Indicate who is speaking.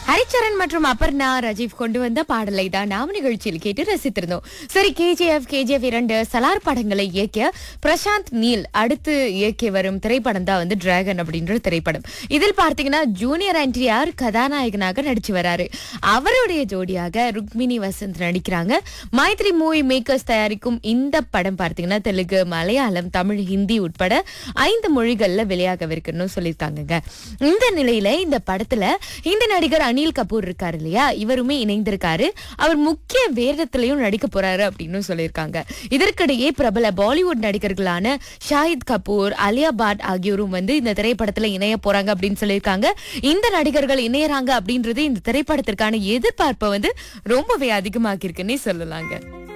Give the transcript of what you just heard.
Speaker 1: ஹரிச்சரன் மற்றும் அபர்ணா ரஜீவ் கொண்டு வந்த பாடலை தான் நாம நிகழ்ச்சியில் கேட்டு ரசித்திருந்தோம் சரி கேஜிஎஃப் கேஜிஎஃப் இரண்டு சலார் படங்களை இயக்கிய பிரசாந்த் நீல் அடுத்து இயக்கி வரும் திரைப்படம் தான் வந்து டிராகன் அப்படின்ற திரைப்படம் இதில் பார்த்தீங்கன்னா ஜூனியர் என்டிஆர் கதாநாயகனாக நடிச்சு வராரு அவருடைய ஜோடியாக ருக்மிணி வசந்த் நடிக்கிறாங்க மைத்ரி மூவி மேக்கர்ஸ் தயாரிக்கும் இந்த படம் பார்த்தீங்கன்னா தெலுங்கு மலையாளம் தமிழ் ஹிந்தி உட்பட ஐந்து மொழிகள்ல வெளியாகவிருக்குன்னு சொல்லியிருக்காங்கங்க இந்த நிலையில இந்த படத்துல இந்த நடிகர் அனில் கபூர் இருக்காரு இல்லையா இவருமே இணைந்திருக்காரு அவர் முக்கிய வேடத்திலையும் நடிக்க போறாரு அப்படின்னு சொல்லியிருக்காங்க இதற்கிடையே பிரபல பாலிவுட் நடிகர்களான ஷாஹித் கபூர் அலியா பாட் ஆகியோரும் வந்து இந்த திரைப்படத்துல இணைய போறாங்க அப்படின்னு சொல்லியிருக்காங்க இந்த நடிகர்கள் இணையறாங்க அப்படின்றது இந்த திரைப்படத்திற்கான எதிர்பார்ப்பை வந்து ரொம்பவே அதிகமாக்கியிருக்குன்னே சொல்லலாங்க